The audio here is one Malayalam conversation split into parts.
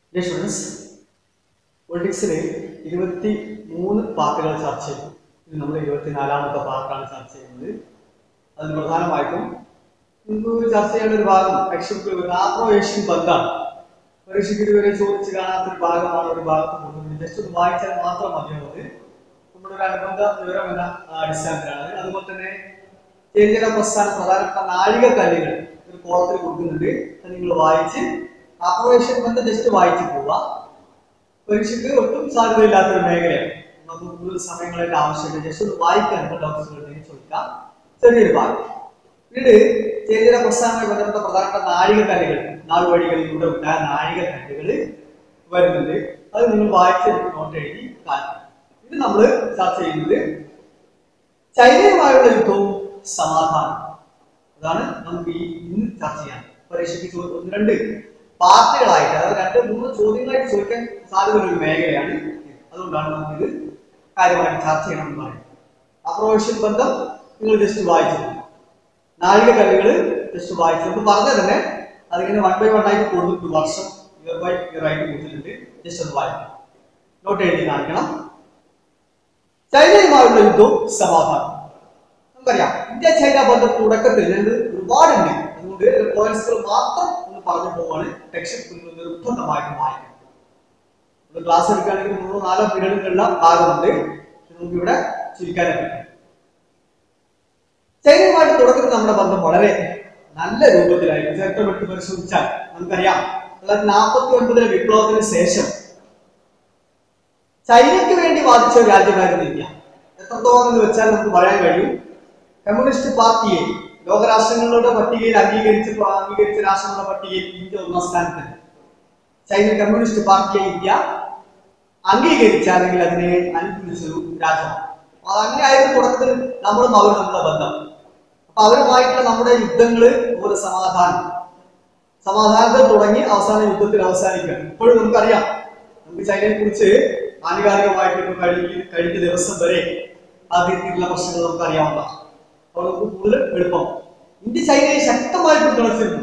ഡിയർ സ്റ്റുഡൻസ് പൊളിറ്റിക്സിൽ ഇരുപത്തി മൂന്ന് പാർട്ടുകൾ ചർച്ച ചെയ്തു ഇത് നമ്മൾ ഇരുപത്തിനാലാമത്തെ പാർട്ടാണ് ചർച്ച ചെയ്യുന്നത് അതിന് പ്രധാനമായിട്ടും നമുക്ക് ചർച്ച ചെയ്യേണ്ട ഒരു ഭാഗം ലക്ഷ്യത്തിൽ ആഫ്രോ ഏഷ്യൻ ബന്ധാണ് പരീക്ഷയ്ക്ക് ഇതുവരെ ചോദിച്ച് കാണാത്ത ഒരു ഭാഗമാണ് ഒരു ഭാഗത്ത് കൊടുക്കുന്നത് ജസ്റ്റ് ഒന്ന് വായിച്ചാൽ മാത്രം മതിയാവുന്നത് നമ്മുടെ ഒരു അനുബന്ധ വിവരം എന്ന അടിസ്ഥാനത്തിലാണ് അതുപോലെ തന്നെ കേന്ദ്ര പ്രസ്ഥാന പ്രധാനപ്പെട്ട നാഴിക കല്ലുകൾ ഒരു കോളത്തിൽ കൊടുക്കുന്നുണ്ട് അത് നിങ്ങൾ വായിച്ച് ആഫ്രോ ഏഷ്യൻ ബന്ധം ജസ്റ്റ് വായിച്ച് പോവുക പരീക്ഷയ്ക്ക് ഒട്ടും സാധ്യതയില്ലാത്ത ഒരു മേഖലയാണ് നമുക്ക് കൂടുതൽ സമയങ്ങളുടെ ആവശ്യമില്ല ജസ്റ്റ് ഒന്ന് വായിക്കാൻ ഡോക്ടേഴ്സുകൾ ഉണ്ടെങ്കിൽ ചോദിക്കാം ചെറിയൊരു ഭാഗം പിന്നീട് കേന്ദ്ര പ്രസ്ഥാനവുമായി ബന്ധപ്പെട്ട പ്രധാനപ്പെട്ട നാഴികക്കല്ലുകൾ നാളുവഴികളിലൂടെ ഉണ്ടായ നാഴികക്കല്ലുകൾ വരുന്നുണ്ട് അത് നിങ്ങൾ വായിച്ചെടുത്ത് നോട്ട് എഴുതി കാണും ഇത് നമ്മൾ ചർച്ച ചെയ്യുന്നത് ചൈനയുമായുള്ള യുദ്ധവും സമാധാനം അതാണ് നമുക്ക് ഈ ഇന്ന് ചർച്ച ചെയ്യാൻ പരീക്ഷയ്ക്ക് ചോ- ഒന്ന് രണ്ട് പാർട്ടികളായിട്ട് അതായത് രണ്ട് മൂന്ന് ചോദ്യങ്ങളായിട്ട് ചോദിക്കാൻ സാധ്യതയുള്ള ഒരു മേഖലയാണ് ഇത്. അതുകൊണ്ടാണ് നമുക്ക് ഇത് കാര്യമായിട്ട് ചർച്ച ചെയ്യണമെന്ന് പറയുന്നത് അപ്രോവേഷൻ ബന്ധം നിങ്ങൾ ജസ്റ്റ് വായിച്ചു നാഴിക കല്ലുകൾ ജസ്റ്റ് വായിച്ചു നമുക്ക് പറഞ്ഞ തന്നെ അതിങ്ങനെ വൺ ബൈ വൺ ആയിട്ട് കൊടുത്തിട്ടുണ്ട് വർഷം ഇയർ ബൈ ഇയർ ആയിട്ട് കൊടുത്തിട്ടുണ്ട് ജസ്റ്റ് ഒന്ന് വായിക്കണം നോട്ട് എഴുതി കാണിക്കണം ചൈനയുമായുള്ള യുദ്ധവും സമാധാനം നമുക്കറിയാം ഇന്ത്യ ചൈന ബന്ധം തുടക്കത്തിൽ ഞങ്ങൾ ഒരുപാടുണ്ട് അതുകൊണ്ട് പോയിന്റ്സുകൾ മാത്രം ഒന്ന് പറഞ്ഞു പോവാണ് ടെക്സ്റ്റ് ബുക്കിൽ നിന്ന് നിർബന്ധമായിട്ട് വായിക്കണം നമ്മൾ ക്ലാസ് എടുക്കുകയാണെങ്കിൽ മൂന്നോ നാലോ പീരീഡുകളുള്ള ഭാഗമുണ്ട് ഇത് നമുക്ക് ഇവിടെ ചുരുക്കാനൊക്കെ പറ്റും. ചൈനയുമായിട്ട് തുടക്കത്തിൽ നമ്മുടെ ബന്ധം വളരെ നല്ല രൂപത്തിലായിരുന്നു ചരിത്രം എടുത്ത് പരിശോധിച്ചാൽ നമുക്കറിയാം തൊള്ളായിരത്തി നാൽപ്പത്തി ഒൻപതിലെ വിപ്ലവത്തിന് ശേഷം ചൈനയ്ക്ക് വേണ്ടി വാദിച്ച ഒരു രാജ്യമായിരുന്നു ഇന്ത്യ എത്രത്തോളം എന്ന് വെച്ചാൽ നമുക്ക് പറയാൻ കഴിയും കമ്മ്യൂണിസ്റ്റ് പാർട്ടിയെ ലോകരാഷ്ട്രങ്ങളുടെ പട്ടികയിൽ അംഗീകരിച്ച അംഗീകരിച്ച രാഷ്ട്രങ്ങളുടെ പട്ടികയിൽ ഇന്ത്യ ഒന്നാം സ്ഥാനത്തുണ്ട് ചൈന കമ്മ്യൂണിസ്റ്റ് പാർട്ടിയെ ഇന്ത്യ അംഗീകരിച്ച അല്ലെങ്കിൽ അതിനെ അനുകൂലിച്ചൊരു രാജ്യമാണ് അപ്പൊ അങ്ങനെയായിരുന്നു തുടക്കത്തിൽ നമ്മളും അവരും തമ്മിലുള്ള ബന്ധം അപ്പൊ അവരുമായിട്ടുള്ള നമ്മുടെ യുദ്ധങ്ങള് ഒരു സമാധാനം സമാധാനത്തിൽ തുടങ്ങി അവസാന യുദ്ധത്തിൽ അവസാനിക്കുക ഇപ്പോഴും നമുക്കറിയാം നമുക്ക് ചൈനയെ കുറിച്ച് ആനുകാലികമായിട്ട് ഇപ്പൊ കഴിഞ്ഞ കഴിഞ്ഞ ദിവസം വരെ അതിലുള്ള പ്രശ്നങ്ങൾ നമുക്ക് അറിയാവുന്നതാണ് അപ്പോൾ നമുക്ക് കൂടുതൽ എളുപ്പം ഇന്ത്യ ചൈനയെ ശക്തമായി പിന്തുണച്ചിരുന്നു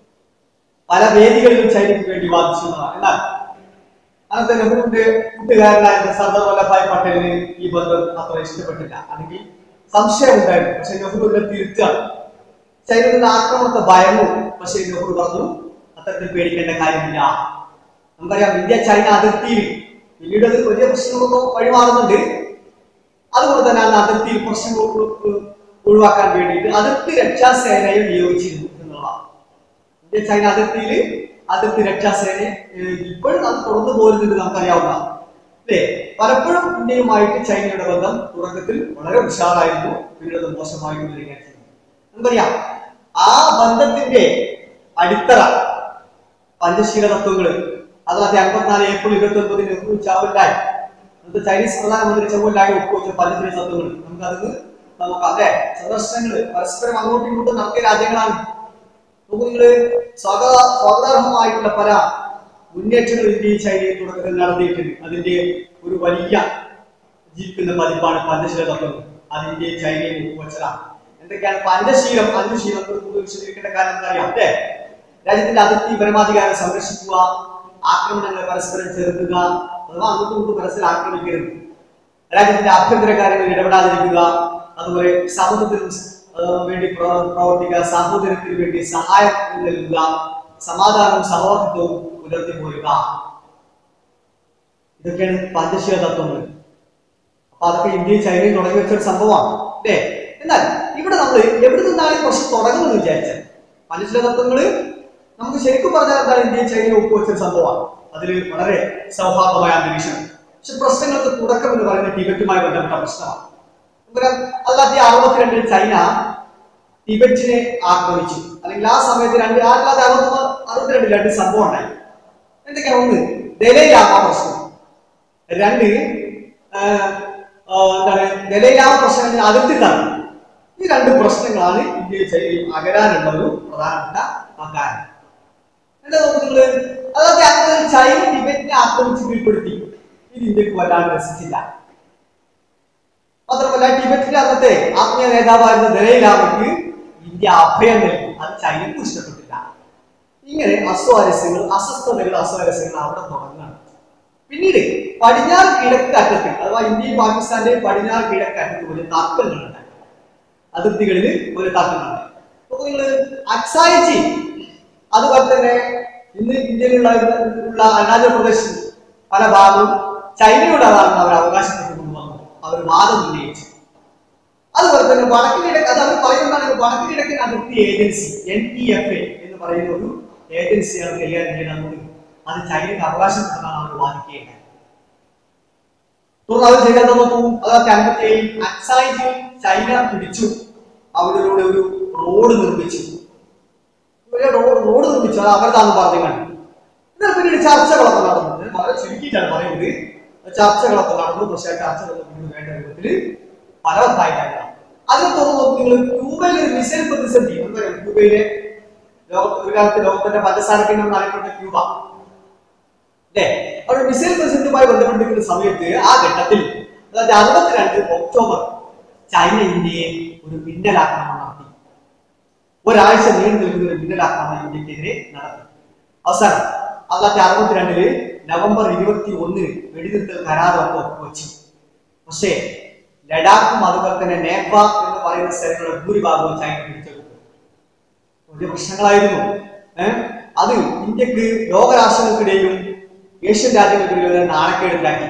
പല വേദികളിലും ചൈനയ്ക്ക് വേണ്ടി വാദിച്ചിരുന്നതാണ് എന്നാൽ അന്നത്തെ നെഹ്റുവിന്റെ കൂട്ടുകാരനായിരുന്ന സർദാർ വല്ലഭായ് പട്ടേലിന് ഈ ബന്ധം അത്ര ഇഷ്ടപ്പെട്ടില്ല അല്ലെങ്കിൽ സംശയം ഉണ്ടായിരുന്നു പക്ഷെ നെഹ്റു ഇതിനെ തിരുത്താണ് ചൈനയുടെ ആക്രമണത്തെ ഭയന്നു പക്ഷേ നെഹ്റു പറഞ്ഞു അത്തരത്തിൽ പേടിക്കേണ്ട കാര്യമില്ല നമുക്കറിയാം ഇന്ത്യ ചൈന അതിർത്തിയിൽ പിന്നീട് അത് വലിയ പ്രശ്നങ്ങളൊക്കെ വഴിമാറുന്നുണ്ട് അതുകൊണ്ട് തന്നെ അന്ന് അതിർത്തിയിൽ പ്രശ്നങ്ങൾ ഒ- ഒ- ഒഴിവാക്കാൻ വേണ്ടിയിട്ട് അതിർത്തി രക്ഷാസേനയെ നിയോഗിച്ചിരുന്നു എന്നുള്ളതാണ് ഇന്ത്യ ചൈന അതിർത്തിയിൽ അതിർത്തി രക്ഷാസേന ഇപ്പോഴും അത് തുടർന്നു പോരുന്നുണ്ട് നമുക്കറിയാവുന്ന അല്ലേ പലപ്പോഴും ഇന്ത്യയുമായിട്ട് ചൈനയുടെ ബന്ധം തുടക്കത്തിൽ വളരെ ഉഷാറായിരുന്നു പിന്നീട് അത് മോശമായി കൊണ്ടിരിക്കുകയാണ് ചെയ്യുന്നത് നമുക്കറിയാം ആ ബന്ധത്തിന്റെ അടിത്തറ പഞ്ചശീല തത്വങ്ങള് അതായത് അമ്പത്തിനാല് ഏപ്രിൽ ഇരുപത്തി ഒൻപതിന് നെഹ്റു ചാവല്ലായി അന്നത്തെ ചൈനീസ് പ്രധാനമന്ത്രി ചാവല്ലായി ഒപ്പുവെച്ച പഞ്ചശീല തത്വങ്ങൾ നമുക്കത് നമുക്ക് അതെ സന്ദർശനങ്ങൾ പരസ്പരം അങ്ങോട്ടും ഇങ്ങോട്ടും നടത്തിയ രാജ്യങ്ങളാണ് നോക്കൂ നിങ്ങള് സ്വാഗത സ്വാഗതാർഹമായിട്ടുള്ള പല മുന്നേറ്റങ്ങൾ ഇന്ത്യയും ചൈനയും തുടക്കത്തിൽ നടത്തിയിട്ടുണ്ട് അതിന്റെ ഒരു വലിയ ജീവിക്കുന്ന പതിപ്പാണ് പഞ്ചശീല തത്വം അത് ഇന്ത്യയും ചൈനയും ഒപ്പുവെച്ചതാണ് എന്തൊക്കെയാണ് പഞ്ചശീലം അഞ്ചുശീലം കൂടുതൽ വിശദീകരിക്കേണ്ട കാര്യം എന്താ അല്ലേ രാജ്യത്തിന്റെ അതിർത്തി പരമാധികാരം സംരക്ഷിക്കുക ആക്രമണങ്ങളെ പരസ്പരം ചെറുക്കുക അഥവാ അങ്ങോട്ടും ഇങ്ങോട്ടും പരസ്പരം ആക്രമിക്കരുത് രാജ്യത്തിന്റെ ആഭ്യന്തര കാര്യങ്ങളിൽ ഇടപെടാതിരിക്കുക അതുപോലെ സമൂഹത്തിനും ആ, വേണ്ടി പ്ര- പ്രവർത്തിക്കുക സാഹോദര്യത്തിന് വേണ്ടി സഹായം നൽകുക സമാധാനവും സഹോദരത്വവും പുലർത്തി പോരുക ഇതൊക്കെയാണ് പഞ്ചശീല തത്വങ്ങൾ അപ്പൊ അതൊക്കെ ഇന്ത്യയും ചൈനയും തുടങ്ങി വെച്ച ഒരു സംഭവമാണ് അല്ലേ എന്നാൽ ഇവിടെ നമ്മൾ എവിടെ നിന്നാണ് ഈ പ്രശ്നം തുടങ്ങുന്നത് വിചാരിച്ചത് പഞ്ചശീല തത്വങ്ങള് നമുക്ക് ശരിക്കും പറഞ്ഞാൽ എന്താണ് ഇന്ത്യയും ചൈനയും ഒപ്പുവെച്ച ഒരു സംഭവമാണ് അതിൽ വളരെ സൗഹാർദ്ദമായ അന്തരീക്ഷം പക്ഷെ പ്രശ്നങ്ങൾക്ക് തുടക്കം എന്ന് പറയുന്നത് ടിബറ്റുമായി ബന്ധപ്പെട്ട പ്രശ്നമാണ് നമുക്കറിയാം അല്ലാതെ അറുപത്തിരണ്ടിൽ ചൈന ടിബറ്റിനെ ആക്രമിച്ചു അല്ലെങ്കിൽ ആ സമയത്ത് രണ്ട് ആയിരത്തി അറുപത്തി അറുപത്തിരണ്ടിൽ രണ്ട് സംഭവം ഉണ്ടായി എന്തൊക്കെയാണ് ഒന്ന് ദലൈലാമ പ്രശ്നം രണ്ട് ആ, ആ, എന്താണ് ദലൈലാമ പ്രശ്നം എന്ന് അതിർത്തി തരണം ഈ രണ്ട് പ്രശ്നങ്ങളാണ് ഇന്ത്യയിൽ ചൈനയും അകരാനുള്ള ഒരു പ്രധാനപ്പെട്ട ആ കാരണം എന്താ നോക്കൂ നിങ്ങള് അതായത് അങ്ങനെ ചൈന ടിബറ്റിനെ ആക്രമിച്ച് കീഴ്പ്പെടുത്തി ഇത് ഇന്ത്യക്ക് വല്ലാണ്ട് രസിച്ചില്ല മാത്രമല്ല ടിബറ്റിലെ അന്നത്തെ ആത്മീയ നേതാവായിരുന്ന ദലൈലാമയ്ക്ക് ഇന്ത്യ അഭയം നൽകി അത് ചൈനക്ക് ഇഷ്ടപ്പെട്ടില്ല ഇങ്ങനെ അസ്വാരസ്യങ്ങൾ അസ്വസ്ഥതകൾ അസ്വാരസ്യങ്ങൾ അവിടെ തുടങ്ങുകയാണ് പിന്നീട് പടിഞ്ഞാറ് കിഴക്ക് അറ്റത്ത് അഥവാ ഇന്ത്യയും പാകിസ്ഥാന്റെയും പടിഞ്ഞാറ് കിഴക്ക് അറ്റത്ത് ഒരു തർക്കങ്ങളുണ്ടായി അതിർത്തികളിൽ ഒരു തർക്കങ്ങളുണ്ടായി അപ്പൊ നിങ്ങൾ അക്സായിച്ചി അതുപോലെ തന്നെ ഇന്ന് ഇന്ത്യയിലുള്ള ഉള്ള അരുണാചൽ പ്രദേശ് പല ഭാഗവും ചൈനയുടേതാണെന്ന് അവർ അവകാശപ്പെട്ടു കൊണ്ടുവന്നു അവർ വാദം ഉന്നയിച്ചു അതുപോലെ തന്നെ വടക്ക് കിഴക്ക് അത് അവർ പറയുന്നതാണ് വടക്ക് കിഴക്കൻ അതിർത്തി agency N E F A എന്ന് പറയുന്ന ഒരു ഏജൻസിയാണ് കൈകാര്യം ചെയ്യുന്നത് അത് ചൈനയ്ക്ക് അവകാശപ്പെട്ടതാണ് അവർ വാദിക്കുകയുണ്ടായത് തുടർന്ന് അവർ ചെയ്തത് നോക്കൂ അതൊക്കെ അൻപത്തിയേഴിൽ അക്സായിജിൽ ചൈന പിടിച്ചു അവരിലൂടെ ഒരു റോഡ് നിർമ്മിച്ചു ഒരു റോഡ് റോഡ് നിർമ്മിച്ചു അത് അവരുതാന്ന് പറഞ്ഞു കണ്ടു എന്നാൽ പിന്നീട് ചർച്ചകളൊക്കെ നടന്നു ഇത് വളരെ ചുരുക്കിയിട്ടാണ് പറയുന്നത് ചർച്ചകളൊക്കെ നടന്നു പക്ഷേ ആ ചർച്ചകളൊക്കെ പിന്നീട് വേണ്ട രൂപത്തിൽ ഫലവത്തായിട്ടാണ് അതിനെ തുടർന്ന് നോക്കൂ നിങ്ങൾ ക്യൂബയിലെ ഒരു മിസൈൽ പ്രതിസന്ധി നമുക്കറിയാം ക്യൂബയിലെ ലോകത്ത് ഒരു കാലത്ത് ലോകത്തിന്റെ പഞ്ചസാരക്ക് എന്നറിയപ്പെട്ട ക്യൂബ അല്ലേ അവിടെ മിസൈൽ പ്രതിസന്ധിയുമായി ബന്ധപ്പെട്ടിരിക്കുന്ന സമയത്ത് ആ ഘട്ടത്തിൽ അതായത് അറുപത്തിരണ്ട് ഒക്ടോബർ ചൈന ഇന്ത്യയെ ഒരു മിന്നലാക്രമണം നടത്തി ഒരാഴ്ച നീണ്ടു നിൽക്കുന്ന ഒരു മിന്നലാക്രമണം ഇന്ത്യക്കെതിരെ നടത്തി അവസാനം തൊള്ളായിരത്തി അറുപത്തിരണ്ടില് നവംബർ ഇരുപത്തി ഒന്നിന് വെടിനിർത്തൽ കരാറൊക്കെ ഒപ്പുവെച്ചു പക്ഷേ ലഡാക്കും അതുപോലെ തന്നെ നേപ്പ എന്ന് പറയുന്ന സ്ഥലങ്ങളുടെ ഭൂരിഭാഗവും ചൈന പിടിച്ചെടുത്തു വലിയ പ്രശ്നങ്ങളായിരുന്നു ഏഹ് അത് ഇന്ത്യക്ക് ലോകരാഷ്ട്രങ്ങൾക്കിടയിലും ഏഷ്യൻ രാജ്യങ്ങൾക്കിടയിലും ഒരു നാണക്കേടുണ്ടാക്കി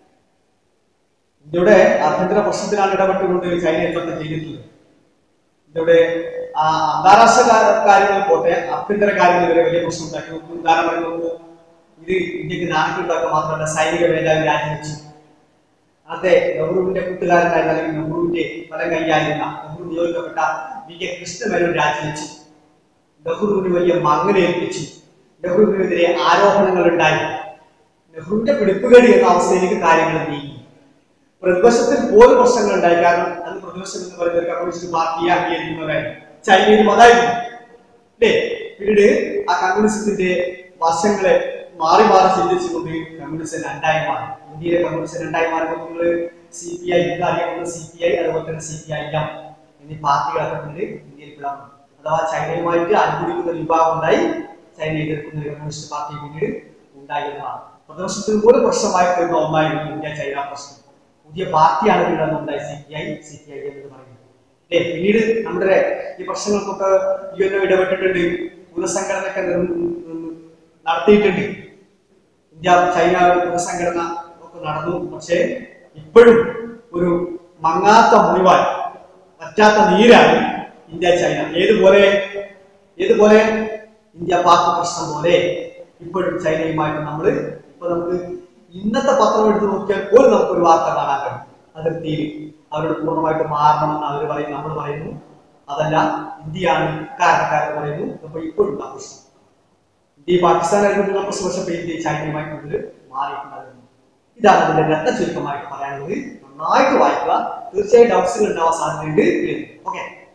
ഇന്ത്യയുടെ ആഭ്യന്തര പ്രശ്നത്തിലാണ് ഇടപെട്ടുകൊണ്ട് ചൈന എന്തൊക്കെ ചെയ്തിട്ടുള്ളത് ഇന്ത്യയുടെ ആ അന്താരാഷ്ട്ര കാ- കാര്യങ്ങൾ പോട്ടെ ആഭ്യന്തര കാര്യങ്ങൾ വരെ വലിയ പ്രശ്നം ഉണ്ടാക്കി നമുക്ക് ഉദാഹരണം പറയുമ്പോൾ ഇത് ഇന്ത്യക്ക് നാണക്കേടുണ്ടാക്കുക മാത്രമല്ല സൈനിക മേധാവി രാജിവെച്ചു അതെ നെഹ്റുവിന്റെ കൂട്ടുകാരനായിരുന്ന അല്ലെങ്കിൽ നെഹ്റുവിന്റെ ഫലം കൈയായിരുന്ന നെഹ്റു നിയോഗിക്കപ്പെട്ട വി കെ കൃഷ്ണമേനോൻ രാജിവെച്ചു നെഹ്റുവിന് വലിയ മങ്ങലേൽപ്പിച്ചു നെഹ്റുവിനെതിരെ ആരോപണങ്ങൾ ഉണ്ടായി നെഹ്റുവിന്റെ പിടിപ്പുകേട് എന്ന അവസ്ഥയിലേക്ക് കാര്യങ്ങൾ നീങ്ങി പ്രതിപക്ഷത്തിൽ പോലും പ്രശ്നങ്ങൾ ഉണ്ടായി കാരണം അത് പ്രതിപക്ഷം എന്ന് പറയുന്ന ഒരു കമ്മ്യൂണിസ്റ്റ് പാർട്ടിയെ അംഗീകരിക്കുന്നവരായിരുന്നു ചൈനയിലും അതായിരുന്നു അല്ലേ പിന്നീട് ആ കമ്മ്യൂണിസത്തിന്റെ വർഷങ്ങളെ മാറി മാറി ചിന്തിച്ചുകൊണ്ട് കമ്മ്യൂണിസം രണ്ടായി മാറി ഇന്ത്യയിലെ കമ്മ്യൂണിസം രണ്ടായി മാറുമ്പോൾ നിങ്ങൾ സി പി ഐ ഇന്ന് അറിയപ്പെടുന്ന സി പി ഐ അതുപോലെ തന്നെ സി പി ഐ എം എന്നീ പാർട്ടികളൊക്കെ പിന്നീട് ഇന്ത്യയിൽ പിളർന്നു അഥവാ ചൈനയുമായിട്ട് അനുകൂലിക്കുന്ന ഒരു വിഭാഗം ഉണ്ടായി ചൈന എതിർക്കുന്ന ഒരു കമ്മ്യൂണിസ്റ്റ് പാർട്ടി പിന്നീട് ഉണ്ടായിരുന്നതാണ് പ്രതിപക്ഷത്തിന് പോലും പ്രശ്നമായി തീർന്ന ഒന്നായിരുന്നു ഇന്ത്യ ചൈന പ്രശ്നം പുതിയ പാർട്ടിയാണ് പിന്നീട് ഉണ്ടായി C P I C P I എന്ന് പറയുന്നത് അല്ലേ പിന്നീട് നമ്മുടെ ഈ പ്രശ്നങ്ങൾക്കൊക്കെ യു എൻ ഇടപെട്ടിട്ടുണ്ട് പുനഃസംഘടനയൊക്കെ നിർ- നിർ- നടത്തിയിട്ടുണ്ട് ഇന്ത്യ ചൈന ഒരു പുനഃസംഘടന ഒക്കെ നടന്നു പക്ഷേ ഇപ്പോഴും ഒരു മങ്ങാത്ത മുറിവായി പറ്റാത്ത നീരായി ഇന്ത്യ ചൈന ഏതുപോലെ ഏതുപോലെ ഇന്ത്യ പാക് പ്രശ്നം പോലെ ഇപ്പോഴും ചൈനയുമായിട്ട് നമ്മൾ ഇപ്പൊ നമുക്ക് ഇന്നത്തെ പത്രം എടുത്ത് നോക്കിയാൽ പോലും നമുക്ക് ഒരു വാർത്ത കാണാൻ കഴിയും അതിർത്തിയിൽ അവരോട് പൂർണ്ണമായിട്ട് മാറണമെന്ന് അവർ പറയും നമ്മൾ പറയുന്നു അതല്ല ഇന്ത്യയാണ് കാരണക്കാരെന്ന് പറയുന്നു അപ്പൊ ഇപ്പോഴും ആ പ്രശ്നം ഇന്ത്യ പാകിസ്ഥാനായിരുന്നു പ്രശ്നം പക്ഷേ ഇപ്പൊ ഇന്ത്യ ചൈനയുമായി കൂടുതൽ മാറിയിട്ടുണ്ടായിരുന്നു ഇതാണ് അതിന്റെ രത്ന ചുരുക്കമായിട്ട് പറയാനുള്ളത് നന്നായിട്ട് വായിക്കുക തീർച്ചയായും ഡൗട്ട്സുകൾ ഉണ്ടാവാൻ സാധ്യതയുണ്ട് ഓക്കെ